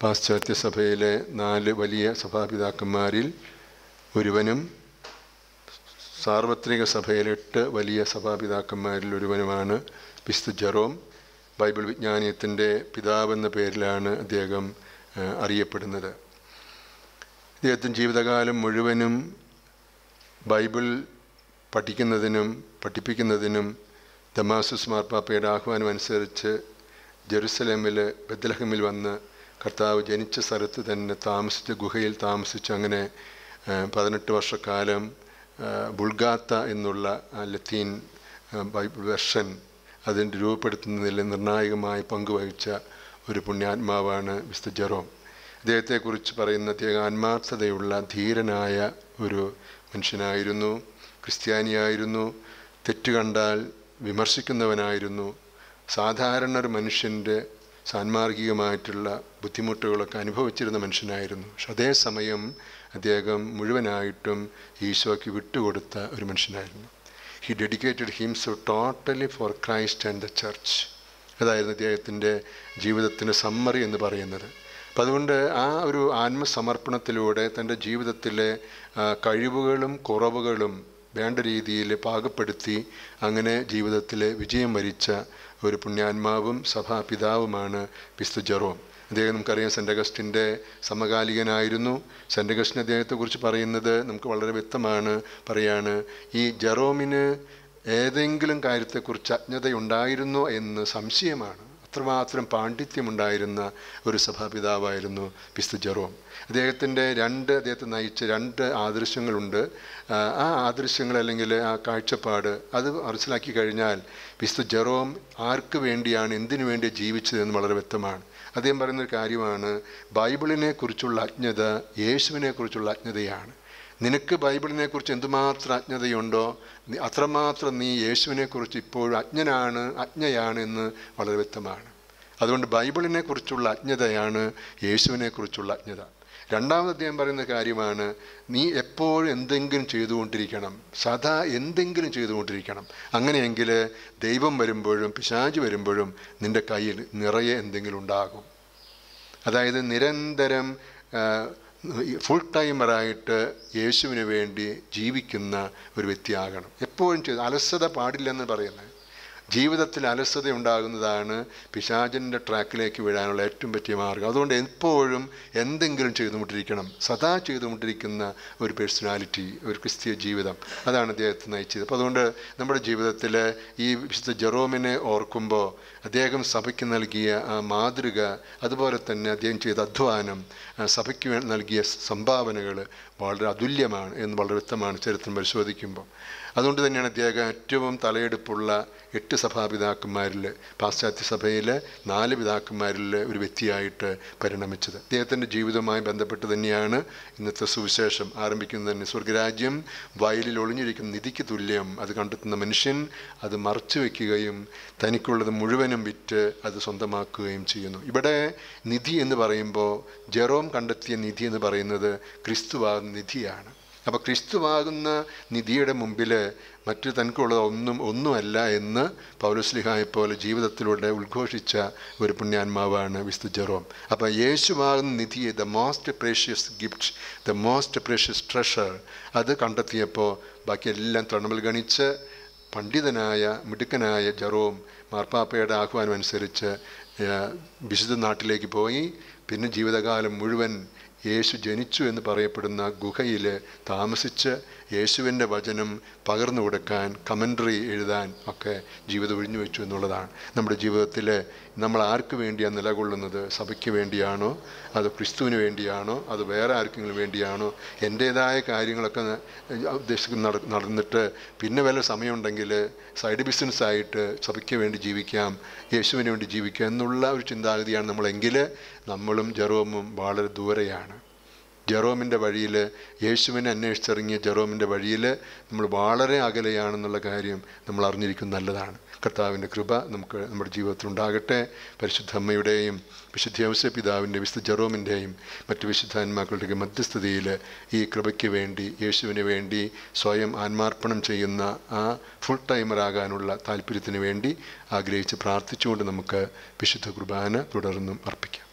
പാശ്ചാത്യ സഭയിലെ നാല് വലിയ സഭാപിതാക്കന്മാരിൽ ഒരുവനും സാർവത്രിക സഭയിലെ എട്ട് വലിയ സഭാപിതാക്കന്മാരിൽ ഒരുവനുമാണ് വിസ്തു ജെറോം ബൈബിൾ വിജ്ഞാനീയത്തിൻ്റെ പിതാവെന്ന പേരിലാണ് അദ്ദേഹം ആ, അറിയപ്പെടുന്നത് അദ്ദേഹത്തിൻ്റെ ജീവിതകാലം മുഴുവനും ബൈബിൾ പഠിക്കുന്നതിനും പഠിപ്പിക്കുന്നതിനും ദമാസുസ് മാർപ്പാപ്പയുടെ ആഹ്വാനം അനുസരിച്ച് ജെറുസലേമിൽ ബദ്ലഹമിൽ വന്ന് കർത്താവ് ജനിച്ച സ്ഥലത്ത് തന്നെ താമസിച്ച് ഗുഹയിൽ താമസിച്ച് അങ്ങനെ ആ, പതിനെട്ട് വർഷക്കാലം ആ, ബുൾഗാത്ത എന്നുള്ള ആ ലത്തീൻ ആ, ബൈബിൾ വെർഷൻ അതിൻ്റെ രൂപപ്പെടുത്തുന്നതിൽ നിർണായകമായി പങ്കുവഹിച്ച ഒരു പുണ്യാത്മാവാണ് വിസ്തു ജെറോം അദ്ദേഹത്തെക്കുറിച്ച് പറയുന്ന അദ്ദേഹം ആത്മാർത്ഥതയുള്ള ധീരനായ ഒരു മനുഷ്യനായിരുന്നു ക്രിസ്ത്യാനിയായിരുന്നു തെറ്റ് കണ്ടാൽ വിമർശിക്കുന്നവനായിരുന്നു സാധാരണ ഒരു മനുഷ്യൻ്റെ സാൻമാർഗികമായിട്ടുള്ള ബുദ്ധിമുട്ടുകളൊക്കെ അനുഭവിച്ചിരുന്ന മനുഷ്യനായിരുന്നു പക്ഷെ അതേസമയം അദ്ദേഹം മുഴുവനായിട്ടും ഈശോയ്ക്ക് വിട്ടുകൊടുത്ത ഒരു മനുഷ്യനായിരുന്നു he dedicated himself totally for Christ and the church അതായിരുന്നു അദ്ദേഹത്തിൻ്റെ ജീവിതത്തിൻ്റെ സമ്മറി എന്ന് പറയുന്നത് അപ്പം അതുകൊണ്ട് ആ ഒരു ആത്മസമർപ്പണത്തിലൂടെ തൻ്റെ ജീവിതത്തിലെ ആ, കഴിവുകളും കുറവുകളും വേണ്ട രീതിയിൽ പാകപ്പെടുത്തി അങ്ങനെ ജീവിതത്തിൽ വിജയം വരിച്ച ഒരു പുണ്യാത്മാവും സഭാപിതാവുമാണ് വിസ്തു ജെറോം അദ്ദേഹം നമുക്കറിയാം സെൻ്റ് അഗസ്റ്റിൻ്റെ സമകാലികനായിരുന്നു സെൻ്റ് അഗസ്റ്റിൻ അദ്ദേഹത്തെക്കുറിച്ച് പറയുന്നത് നമുക്ക് വളരെ വ്യക്തമാണ് പറയാണ് ഈ ജെറോമിന് ഏതെങ്കിലും കാര്യത്തെക്കുറിച്ച് അജ്ഞതയുണ്ടായിരുന്നോ എന്ന് സംശയമാണ് അത്രമാത്രം പാണ്ഡിത്യമുണ്ടായിരുന്ന ഒരു സഭാപിതാവായിരുന്നു വിസ്തു ജെറോം അദ്ദേഹത്തിൻ്റെ രണ്ട് അദ്ദേഹത്തെ നയിച്ച രണ്ട് ആദർശങ്ങളുണ്ട് ആ, ആ ആദർശങ്ങൾ അല്ലെങ്കിൽ ആ കാഴ്ചപ്പാട് അത് മനസ്സിലാക്കി കഴിഞ്ഞാൽ വിസ്തു ജെറോം ആർക്ക് വേണ്ടിയാണ് എന്തിനു വേണ്ടി ജീവിച്ചതെന്ന് വളരെ വ്യക്തമാണ് അദ്ദേഹം പറയുന്ന ഒരു കാര്യമാണ് ബൈബിളിനെ കുറിച്ചുള്ള അജ്ഞത യേശുവിനെ കുറിച്ചുള്ള അജ്ഞതയാണ് നിനക്ക് ബൈബിളിനെ കുറിച്ച് എന്തുമാത്രം അജ്ഞതയുണ്ടോ നീ അത്രമാത്രം നീ യേശുവിനെക്കുറിച്ച് ഇപ്പോഴും അജ്ഞനാണ് അജ്ഞയാണ് എന്ന് വളരെ വ്യക്തമാണ് അതുകൊണ്ട് ബൈബിളിനെ കുറിച്ചുള്ള അജ്ഞതയാണ് യേശുവിനെ കുറിച്ചുള്ള അജ്ഞത രണ്ടാമത് അദ്ദേഹം പറയുന്ന കാര്യമാണ് നീ എപ്പോഴും എന്തെങ്കിലും ചെയ്തുകൊണ്ടിരിക്കണം സദാ എന്തെങ്കിലും ചെയ്തുകൊണ്ടിരിക്കണം അങ്ങനെയെങ്കിൽ ദൈവം വരുമ്പോഴും പിശാച് വരുമ്പോഴും നിൻ്റെ കയ്യിൽ നിറയെ എന്തെങ്കിലും ഉണ്ടാകും അതായത് നിരന്തരം ഫുൾ ടൈമറായിട്ട് യേശുവിന് വേണ്ടി ജീവിക്കുന്ന ഒരു വ്യക്തിയാകണം എപ്പോഴും ചെയ്ത് അലസത പാടില്ലെന്ന് പറയുന്നത് ജീവിതത്തിൽ അലസത ഉണ്ടാകുന്നതാണ് പിശാചിൻ്റെ ട്രാക്കിലേക്ക് വീഴാനുള്ള ഏറ്റവും പറ്റിയ മാർഗം അതുകൊണ്ട് എപ്പോഴും എന്തെങ്കിലും ചെയ്തുകൊണ്ടിരിക്കണം സദാ ചെയ്തുകൊണ്ടിരിക്കുന്ന ഒരു പേഴ്സണാലിറ്റി ഒരു ക്രിസ്തീയ ജീവിതം അതാണ് അദ്ദേഹത്തെ നയിച്ചത് അപ്പോൾ അതുകൊണ്ട് നമ്മുടെ ജീവിതത്തിൽ ഈ വിശുദ്ധ ജെറോമിനെ ഓർക്കുമ്പോൾ അദ്ദേഹം സഭയ്ക്ക് നൽകിയ ആ മാതൃക അതുപോലെ തന്നെ അദ്ദേഹം ചെയ്ത അധ്വാനം ആ സഭയ്ക്ക് വേ- നൽകിയ സംഭാവനകൾ വളരെ അതുല്യമാണ് എന്ന് വളരെ വ്യക്തമാണ് ചരിത്രം പരിശോധിക്കുമ്പോൾ അതുകൊണ്ട് തന്നെയാണ് അദ്ദേഹം ഏറ്റവും തലയെടുപ്പുള്ള എട്ട് സഭാപിതാക്കന്മാരിൽ പാശ്ചാത്യ സഭയിലെ നാല് പിതാക്കന്മാരിൽ ഒരു വ്യക്തിയായിട്ട് പരിണമിച്ചത് അദ്ദേഹത്തിൻ്റെ ജീവിതവുമായി ബന്ധപ്പെട്ട് തന്നെയാണ് ഇന്നത്തെ സുവിശേഷം ആരംഭിക്കുന്നത് തന്നെ സ്വർഗരാജ്യം വയലിൽ ഒളിഞ്ഞിരിക്കുന്ന നിധിക്ക് തുല്യം അത് കണ്ടെത്തുന്ന മനുഷ്യൻ അത് മറച്ചു വയ്ക്കുകയും തനിക്കുള്ളത് മുഴുവനും വിറ്റ് അത് സ്വന്തമാക്കുകയും ചെയ്യുന്നു ഇവിടെ നിധി എന്ന് പറയുമ്പോൾ ജെറോം കണ്ടെത്തിയ നിധി എന്ന് പറയുന്നത് ക്രിസ്തുവാകുന്ന നിധിയാണ് അപ്പോൾ ക്രിസ്തുവാകുന്ന നിധിയുടെ മുമ്പിൽ മറ്റു തനിക്കുള്ളത് ഒന്നും ഒന്നുമല്ല എന്ന് പൗലസ്ലിഹായെ പോലെ ജീവിതത്തിലൂടെ ഉദ്ഘോഷിച്ച ഒരു പുണ്യാത്മാവാണ് വിസ്തു ജെറോം അപ്പോൾ യേശുവാകുന്ന നിധി the most precious gift the most precious treasure അത് കണ്ടെത്തിയപ്പോൾ ബാക്കി എല്ലാം തണുമൽ ഗണിച്ച് പണ്ഡിതനായ മിടുക്കനായ ജെറോം മാർപ്പാപ്പയുടെ ആഹ്വാനം അനുസരിച്ച് ഏഹ്, വിശുദ്ധ നാട്ടിലേക്ക് പോയി പിന്നെ ജീവിതകാലം മുഴുവൻ യേശു ജനിച്ചു എന്ന് പറയപ്പെടുന്ന ഗുഹയിൽ താമസിച്ച് യേശുവിൻ്റെ വചനം പകർന്നു കൊടുക്കാൻ കമൻട്രി എഴുതാൻ ഒക്കെ ജീവിതം ഒഴിഞ്ഞു വെച്ചു എന്നുള്ളതാണ് നമ്മുടെ ജീവിതത്തിൽ നമ്മൾ ആർക്ക് വേണ്ടിയാണ് നിലകൊള്ളുന്നത് സഭയ്ക്ക് വേണ്ടിയാണോ അത് ക്രിസ്തുവിന് വേണ്ടിയാണോ അത് വേറെ ആർക്കെങ്കിലും വേണ്ടിയാണോ എൻ്റേതായ കാര്യങ്ങളൊക്കെ ന- ഉദ്ദേശിക്കുന്ന നട- നടന്നിട്ട് പിന്നെ വല്ല സമയമുണ്ടെങ്കിൽ സൈഡ് ബിസിനസ് ആയിട്ട് സഭയ്ക്ക് വേണ്ടി ജീവിക്കാം യേശുവിന് വേണ്ടി ജീവിക്കാം എന്നുള്ള ഒരു ചിന്താഗതിയാണ് നമ്മളെങ്കിൽ നമ്മളും ജെറോമും വളരെ ദൂരെയാണ് ജെറോമിൻ്റെ വഴിയിൽ യേശുവിനെ അന്വേഷിച്ചിറങ്ങിയ ജെറോമിൻ്റെ വഴിയിൽ നമ്മൾ വളരെ അകലെയാണെന്നുള്ള കാര്യം നമ്മൾ അറിഞ്ഞിരിക്കുന്നത് നല്ലതാണ് കർത്താവിൻ്റെ കൃപ നമുക്ക് നമ്മുടെ ജീവിതത്തിൽ ഉണ്ടാകട്ടെ പരിശുദ്ധ അമ്മയുടെയും വിശുദ്ധ ഔസ്യ പിതാവിൻ്റെ വിശുദ്ധ ജെറോമിൻ്റെയും മറ്റ് വിശുദ്ധാന്മാക്കളുടെയൊക്കെ മധ്യസ്ഥതയിൽ ഈ കൃപയ്ക്ക് വേണ്ടി യേശുവിന് വേണ്ടി സ്വയം ആത്മാർപ്പണം ചെയ്യുന്ന ആ ഫുൾ ടൈമറാകാനുള്ള താല്പര്യത്തിന് വേണ്ടി ആഗ്രഹിച്ച് പ്രാർത്ഥിച്ചുകൊണ്ട് നമുക്ക് വിശുദ്ധ കുർബാന തുടർന്നും അർപ്പിക്കാം